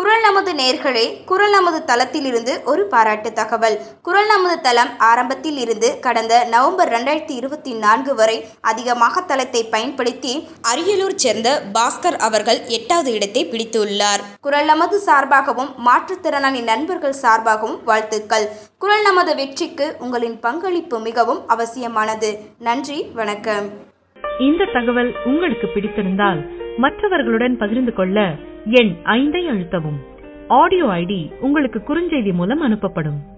குரல் நமது நேர்களே குரல் நமது தளத்திலிருந்து ஒரு பாராட்டு தகவல் குரல் நமது தளம் ஆரம்பத்தில் இருந்து கடந்த நவம்பர் ரெண்டாயிரத்தி இருபத்தி நான்கு வரை அதிகமாக தளத்தை பயன்படுத்தி அரியலூர் சேர்ந்த பாஸ்கர் அவர்கள் எட்டாவது இடத்தை பிடித்துள்ளார் குரல் நமது சார்பாகவும் மாற்றுத்திறனாளி நண்பர்கள் சார்பாகவும் வாழ்த்துக்கள் குரல் நமது வெற்றிக்கு உங்களின் பங்களிப்பு மிகவும் அவசியமானது நன்றி வணக்கம் இந்த தகவல் உங்களுக்கு பிடித்திருந்தால் மற்றவர்களுடன் பகிர்ந்து கொள்ள எண் ஐந்தை அழுத்தவும் ஆடியோ ஐடி உங்களுக்கு குறுஞ்செய்தி மூலம் அனுப்பப்படும்